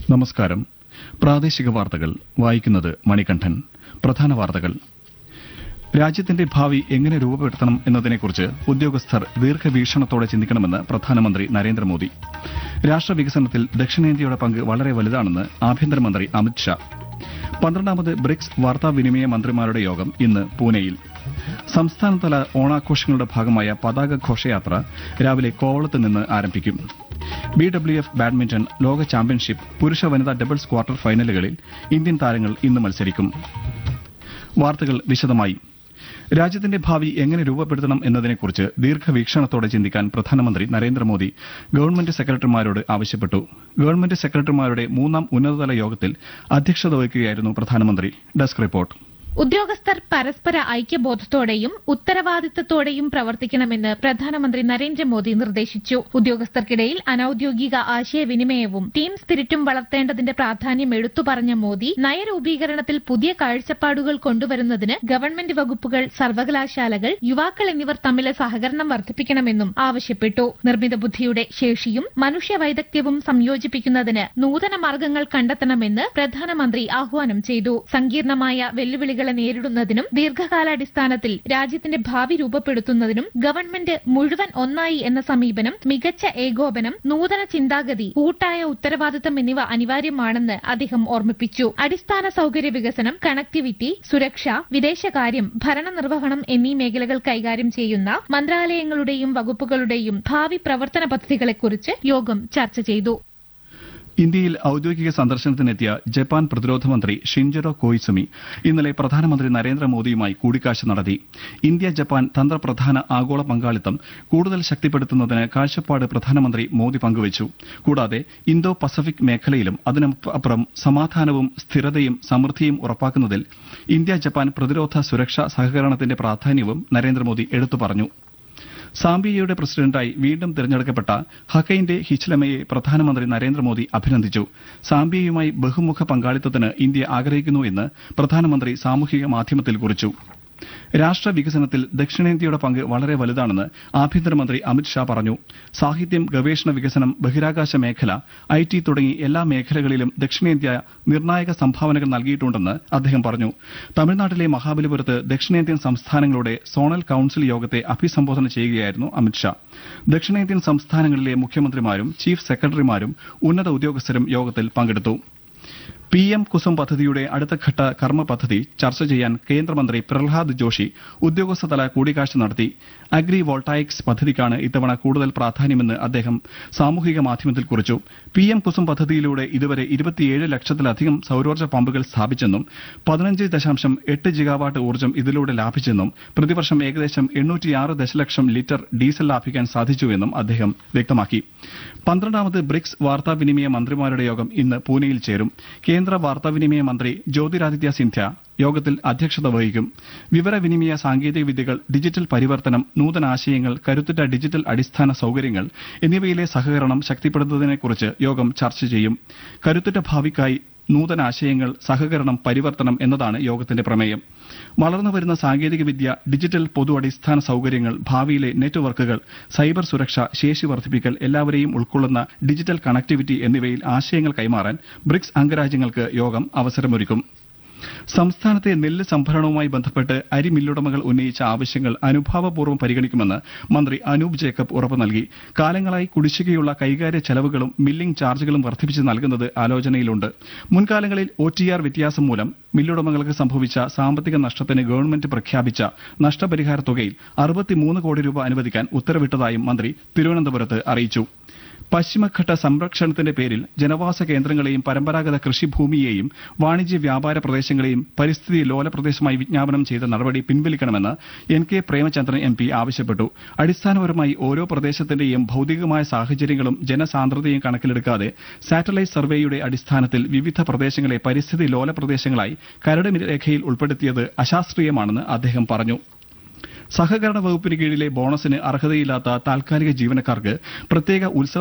നമസ്കാരം പ്രാദേശിക വാർത്തകൾ വായിക്കുന്നത് മണികണ്ഠൻ പ്രധാന വാർത്തകൾ രാജ്യത്തിന്റെ ഭാവി എങ്ങനെ രൂപപ്പെടുത്തണം എന്നതിനെക്കുറിച്ച് ഉദ്യോഗസ്ഥർ ദീർഘവീക്ഷണത്തോടെ ചിന്തിക്കണമെന്ന് പ്രധാനമന്ത്രി നരേന്ദ്രമോദി രാഷ്ട്രവികസനത്തിൽ ദക്ഷിണേന്ത്യയുടെ പങ്ക് വളരെ വലുതാണെന്ന് ആഭ്യന്തരമന്ത്രി അമിത്ഷാ പന്ത്രണ്ടാമത് ബ്രിക്സ് വാർത്താവിനിമയ മന്ത്രിമാരുടെ യോഗം ഇന്ന് പൂനെയിൽ സംസ്ഥാനതല ഓണാഘോഷങ്ങളുടെ ഭാഗമായ പതാക ഘോഷയാത്ര രാവിലെ കോവളത്ത് നിന്ന് ആരംഭിക്കും ബി ഡബ്ല്യു എഫ് ബാഡ്മിന്റൺ ലോക ചാമ്പ്യൻഷിപ്പ് പുരുഷ വനിതാ ഡബിൾസ് ക്വാർട്ടർ ഫൈനലുകളിൽ ഇന്ത്യൻ താരങ്ങൾ ഇന്ന് മത്സരിക്കും വാർത്തകൾ വിശദമായി രാജ്യത്തിന്റെ ഭാവി എങ്ങനെ രൂപപ്പെടുത്തണം എന്നതിനെക്കുറിച്ച് ദീർഘവീക്ഷണത്തോടെ ചിന്തിക്കാൻ പ്രധാനമന്ത്രി നരേന്ദ്രമോദി ഗവൺമെന്റ് സെക്രട്ടറിമാരോട് ആവശ്യപ്പെട്ടു ഗവൺമെന്റ് സെക്രട്ടറിമാരുടെ മൂന്നാം ഉന്നതതല യോഗത്തിൽ അധ്യക്ഷത വഹിക്കുകയായിരുന്നു പ്രധാനമന്ത്രി ഡെസ്ക് റിപ്പോർട്ട് ഉദ്യോഗസ്ഥർ പരസ്പര ഐക്യബോധത്തോടെയും ഉത്തരവാദിത്തത്തോടെയും പ്രവർത്തിക്കണമെന്ന് പ്രധാനമന്ത്രി നരേന്ദ്രമോദി നിർദ്ദേശിച്ചു ഉദ്യോഗസ്ഥർക്കിടയിൽ അനൌദ്യോഗിക ആശയവിനിമയവും ടീം സ്പിരിറ്റും വളർത്തേണ്ടതിന്റെ പ്രാധാന്യം എടുത്തു പറഞ്ഞ മോദി നയരൂപീകരണത്തിൽ പുതിയ കാഴ്ചപ്പാടുകൾ കൊണ്ടുവരുന്നതിന് ഗവൺമെന്റ് വകുപ്പുകൾ സർവകലാശാലകൾ യുവാക്കൾ എന്നിവർ തമ്മിലെ സഹകരണം വർദ്ധിപ്പിക്കണമെന്നും ആവശ്യപ്പെട്ടു നിർമ്മിത ബുദ്ധിയുടെ ശേഷിയും മനുഷ്യ വൈദഗ്ധ്യവും സംയോജിപ്പിക്കുന്നതിന് നൂതന മാർഗങ്ങൾ കണ്ടെത്തണമെന്ന് പ്രധാനമന്ത്രി ആഹ്വാനം ചെയ്തു സങ്കീർണമായ വെല്ലുവിളികളെ നേരിടുന്നതിനും ദീർഘകാലാടിസ്ഥാനത്തിൽ രാജ്യത്തിന്റെ ഭാവി രൂപപ്പെടുത്തുന്നതിനും ഗവൺമെന്റ് മുഴുവൻ ഒന്നായി എന്ന സമീപനം മികച്ച ഏകോപനം നൂതന ചിന്താഗതി കൂട്ടായ ഉത്തരവാദിത്തം എന്നിവ അനിവാര്യമാണെന്ന് അദ്ദേഹം ഓർമ്മിപ്പിച്ചു അടിസ്ഥാന സൌകര്യ വികസനം കണക്ടിവിറ്റി സുരക്ഷ വിദേശകാര്യം ഭരണനിർവഹണം എന്നീ മേഖലകൾ കൈകാര്യം ചെയ്യുന്ന മന്ത്രാലയങ്ങളുടെയും വകുപ്പുകളുടെയും ഭാവി പ്രവർത്തന പദ്ധതികളെക്കുറിച്ച് യോഗം ചർച്ച ചെയ്തു ഇന്ത്യയിൽ ഔദ്യോഗിക സന്ദർശനത്തിനെത്തിയ ജപ്പാൻ പ്രതിരോധ മന്ത്രി ഷിൻജറോ കോയിസുമി ഇന്നലെ പ്രധാനമന്ത്രി നരേന്ദ്രമോദിയുമായി കൂടിക്കാഴ്ച നടത്തി ഇന്ത്യ ജപ്പാൻ തന്ത്രപ്രധാന ആഗോള പങ്കാളിത്തം കൂടുതൽ ശക്തിപ്പെടുത്തുന്നതിന് കാഴ്ചപ്പാട് പ്രധാനമന്ത്രി മോദി പങ്കുവച്ചു കൂടാതെ ഇന്തോ പസഫിക് മേഖലയിലും അതിനപ്പുറം സമാധാനവും സ്ഥിരതയും സമൃദ്ധിയും ഉറപ്പാക്കുന്നതിൽ ഇന്ത്യ ജപ്പാൻ പ്രതിരോധ സുരക്ഷാ സഹകരണത്തിന്റെ പ്രാധാന്യവും നരേന്ദ്രമോദി എടുത്തു പറഞ്ഞു സാംബിയയുടെ പ്രസിഡന്റായി വീണ്ടും തിരഞ്ഞെടുക്കപ്പെട്ട ഹക്കൈന്റെ ഹിച്ലമയെ പ്രധാനമന്ത്രി നരേന്ദ്രമോദി അഭിനന്ദിച്ചു സാംബിയയുമായി ബഹുമുഖ പങ്കാളിത്തത്തിന് ഇന്ത്യ ആഗ്രഹിക്കുന്നു എന്ന് പ്രധാനമന്ത്രി സാമൂഹിക മാധ്യമത്തിൽ കുറിച്ചു രാഷ്ട്ര വികസനത്തിൽ ദക്ഷിണേന്ത്യയുടെ പങ്ക് വളരെ വലുതാണെന്ന് ആഭ്യന്തരമന്ത്രി അമിത്ഷാ പറഞ്ഞു സാഹിത്യം ഗവേഷണ വികസനം ബഹിരാകാശ മേഖല ഐ ടി തുടങ്ങി എല്ലാ മേഖലകളിലും ദക്ഷിണേന്ത്യ നിർണായക സംഭാവനകൾ നൽകിയിട്ടുണ്ടെന്ന് അദ്ദേഹം പറഞ്ഞു തമിഴ്നാട്ടിലെ മഹാബലിപുരത്ത് ദക്ഷിണേന്ത്യൻ സംസ്ഥാനങ്ങളുടെ സോണൽ കൌൺസിൽ യോഗത്തെ അഭിസംബോധന ചെയ്യുകയായിരുന്നു അമിത്ഷാ ദക്ഷിണേന്ത്യൻ സംസ്ഥാനങ്ങളിലെ മുഖ്യമന്ത്രിമാരും ചീഫ് സെക്രട്ടറിമാരും ഉന്നത ഉദ്യോഗസ്ഥരും യോഗത്തിൽ പങ്കെടുത്തു പി എം കുസും പദ്ധതിയുടെ അടുത്തഘട്ട കർമ്മ പദ്ധതി ചർച്ച ചെയ്യാൻ കേന്ദ്രമന്ത്രി പ്രഹ്ലാദ് ജോഷി ഉദ്യോഗസ്ഥതല കൂടിക്കാഴ്ച നടത്തി അഗ്രി വോൾട്ടായിക്സ് പദ്ധതിക്കാണ് ഇത്തവണ കൂടുതൽ പ്രാധാന്യമെന്ന് അദ്ദേഹം സാമൂഹിക മാധ്യമത്തിൽ കുറിച്ചു പി എം കുസും പദ്ധതിയിലൂടെ ഇതുവരെ ഇരുപത്തിയേഴ് ലക്ഷത്തിലധികം സൌരോർജ്ജ പമ്പുകൾ സ്ഥാപിച്ചെന്നും പതിനഞ്ച് ദശാംശം എട്ട് ജിഗാവാട്ട് ഊർജ്ജം ഇതിലൂടെ ലാഭിച്ചെന്നും പ്രതിവർഷം ഏകദേശം എണ്ണൂറ്റിയാറ് ദശലക്ഷം ലിറ്റർ ഡീസൽ ലാഭിക്കാൻ സാധിച്ചുവെന്നും അദ്ദേഹം വ്യക്തമാക്കി പന്ത്രണ്ടാമത് ബ്രിക്സ് വാർത്താവിനിമയ മന്ത്രിമാരുടെ യോഗം ഇന്ന് പൂനെയിൽ ചേരും കേന്ദ്ര വാർത്താവിനിമയ മന്ത്രി ജ്യോതിരാദിത്യ സിന്ധ്യ യോഗത്തിൽ അധ്യക്ഷത വഹിക്കും വിവരവിനിമയ സാങ്കേതിക വിദ്യകൾ ഡിജിറ്റൽ പരിവർത്തനം നൂതനാശയങ്ങൾ കരുത്തുറ്റ ഡിജിറ്റൽ അടിസ്ഥാന സൌകര്യങ്ങൾ എന്നിവയിലെ സഹകരണം ശക്തിപ്പെടുത്തുന്നതിനെക്കുറിച്ച് യോഗം ചർച്ച ചെയ്യും കരുത്തുറ്റ ഭാവിക്കായി നൂതനാശയങ്ങൾ സഹകരണം പരിവർത്തനം എന്നതാണ് യോഗത്തിന്റെ പ്രമേയം വളർന്നുവരുന്ന സാങ്കേതികവിദ്യ ഡിജിറ്റൽ പൊതു അടിസ്ഥാന സൌകര്യങ്ങൾ ഭാവിയിലെ നെറ്റ്വർക്കുകൾ സൈബർ സുരക്ഷ ശേഷി വർദ്ധിപ്പിക്കൽ എല്ലാവരെയും ഉൾക്കൊള്ളുന്ന ഡിജിറ്റൽ കണക്ടിവിറ്റി എന്നിവയിൽ ആശയങ്ങൾ കൈമാറാൻ ബ്രിക്സ് അംഗരാജ്യങ്ങൾക്ക് യോഗം അവസരമൊരുക്കും സംസ്ഥാനത്തെ നെല്ല് സംഭരണവുമായി ബന്ധപ്പെട്ട് അരി മില്ലുടമകൾ ഉന്നയിച്ച ആവശ്യങ്ങൾ അനുഭാവപൂർവ്വം പരിഗണിക്കുമെന്ന് മന്ത്രി അനൂപ് ജേക്കബ് ഉറപ്പു നൽകി കാലങ്ങളായി കുടിശ്ശികയുള്ള കൈകാര്യ ചെലവുകളും മില്ലിംഗ് ചാർജുകളും വർദ്ധിപ്പിച്ച് നൽകുന്നത് ആലോചനയിലുണ്ട് മുൻകാലങ്ങളിൽ ഒ ടി ആർ വ്യത്യാസം മൂലം മില്ലുടമകൾക്ക് സംഭവിച്ച സാമ്പത്തിക നഷ്ടത്തിന് ഗവൺമെന്റ് പ്രഖ്യാപിച്ച നഷ്ടപരിഹാര തുകയിൽ അറുപത്തിമൂന്ന് കോടി രൂപ അനുവദിക്കാൻ ഉത്തരവിട്ടതായും മന്ത്രി തിരുവനന്തപുരത്ത് അറിയിച്ചു പശ്ചിമഘട്ട സംരക്ഷണത്തിന്റെ പേരിൽ ജനവാസ കേന്ദ്രങ്ങളെയും പരമ്പരാഗത കൃഷിഭൂമിയെയും വാണിജ്യ വ്യാപാര പ്രദേശങ്ങളെയും പരിസ്ഥിതി ലോല പ്രദേശമായി വിജ്ഞാപനം ചെയ്ത നടപടി പിൻവലിക്കണമെന്ന് N K Premachandran M P ആവശ്യപ്പെട്ടു അടിസ്ഥാനപരമായി ഓരോ പ്രദേശത്തിന്റെയും ഭൌതികമായ സാഹചര്യങ്ങളും ജനസാന്ദ്രതയും കണക്കിലെടുക്കാതെ സാറ്റലൈറ്റ് സർവേയുടെ അടിസ്ഥാനത്തിൽ വിവിധ പ്രദേശങ്ങളെ പരിസ്ഥിതി ലോല പ്രദേശങ്ങളായി കരട് രേഖയിൽ ഉൾപ്പെടുത്തിയത് അശാസ്ത്രീയമാണെന്ന് അദ്ദേഹം പറഞ്ഞു സഹകരണ വകുപ്പിന് കീഴിലെ ബോണസിന് അർഹതയില്ലാത്ത താൽക്കാലിക ജീവനക്കാർക്ക് പ്രത്യേക ഉത്സവ